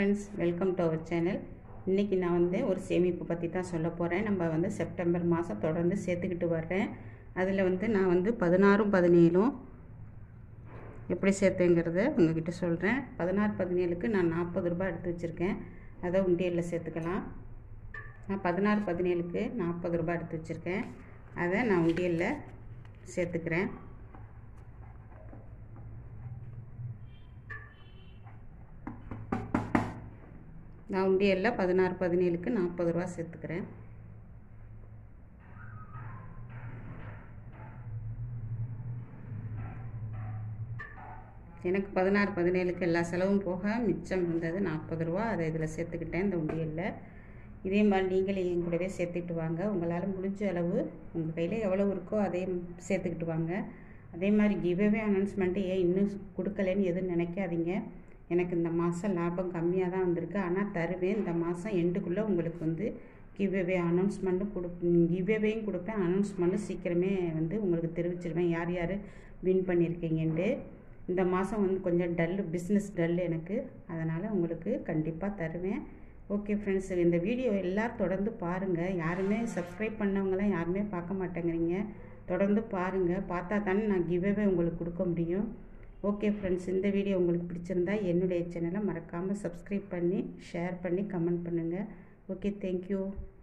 friends welcome to our channel இன்றைக்கி நான் வந்து ஒரு சேமிப்பு பற்றி தான் சொல்ல போகிறேன் நம்ம வந்து செப்டம்பர் மாதம் தொடர்ந்து சேர்த்துக்கிட்டு வர்றேன் அதில் வந்து நான் வந்து பதினாறும் பதினேழும் எப்படி சேர்த்துங்கிறத உங்ககிட்ட சொல்கிறேன் பதினாறு பதினேழுக்கு நான் நாற்பது ரூபாய் எடுத்து வச்சுருக்கேன் அதை உண்டியலில் சேர்த்துக்கலாம் நான் பதினாறு பதினேழுக்கு நாற்பது ரூபாய் எடுத்து வச்சுருக்கேன் அதை நான் உண்டியலில் சேர்த்துக்கிறேன் நான் உண்டியலில் பதினாறு பதினேழுக்கு நாற்பது ரூபா சேர்த்துக்கிறேன் எனக்கு பதினாறு பதினேழுக்கு எல்லா செலவும் போக மிச்சம் இருந்தது நாற்பது ரூபா அதை இதில் சேர்த்துக்கிட்டேன் இந்த உண்டியலில் இதே மாதிரி நீங்களே என் கூடவே சேர்த்துக்கிட்டு வாங்க உங்களால் முடிஞ்ச அளவு உங்கள் கையில் எவ்வளோ இருக்கோ அதையும் சேர்த்துக்கிட்டு வாங்க அதே மாதிரி கிவ்அவே அனௌன்ஸ்மெண்ட்டு ஏன் இன்னும் கொடுக்கலன்னு எதுவும் நினைக்காதீங்க எனக்கு இந்த மாதம் லாபம் கம்மியாக தான் வந்திருக்கு ஆனால் தருவேன் இந்த மாதம் எண்டுக்குள்ளே உங்களுக்கு வந்து கிவ்அவே அனௌன்ஸ்மெண்ட்டும் கொடு கிவ்அவேயும் கொடுப்பேன் அனௌன்ஸ்மெண்ட்டும் சீக்கிரமே வந்து உங்களுக்கு தெரிவிச்சிருவேன் யார் யார் வின் பண்ணியிருக்கீங்கன்ட்டு இந்த மாதம் வந்து கொஞ்சம் டல்லு பிஸ்னஸ் டல் எனக்கு அதனால் உங்களுக்கு கண்டிப்பாக தருவேன் ஓகே ஃப்ரெண்ட்ஸ் இந்த வீடியோ எல்லோரும் தொடர்ந்து பாருங்கள் யாருமே சப்ஸ்கிரைப் பண்ணவங்களாம் யாருமே பார்க்க மாட்டேங்கிறீங்க தொடர்ந்து பாருங்கள் பார்த்தா தானே நான் கிவ்அவே உங்களுக்கு கொடுக்க முடியும் ஓகே ஃப்ரெண்ட்ஸ் இந்த வீடியோ உங்களுக்கு பிடிச்சிருந்தா என்னுடைய சேனலை மறக்காமல் சப்ஸ்கிரைப் பண்ணி ஷேர் பண்ணி கமெண்ட் பண்ணுங்கள் ஓகே தேங்க்யூ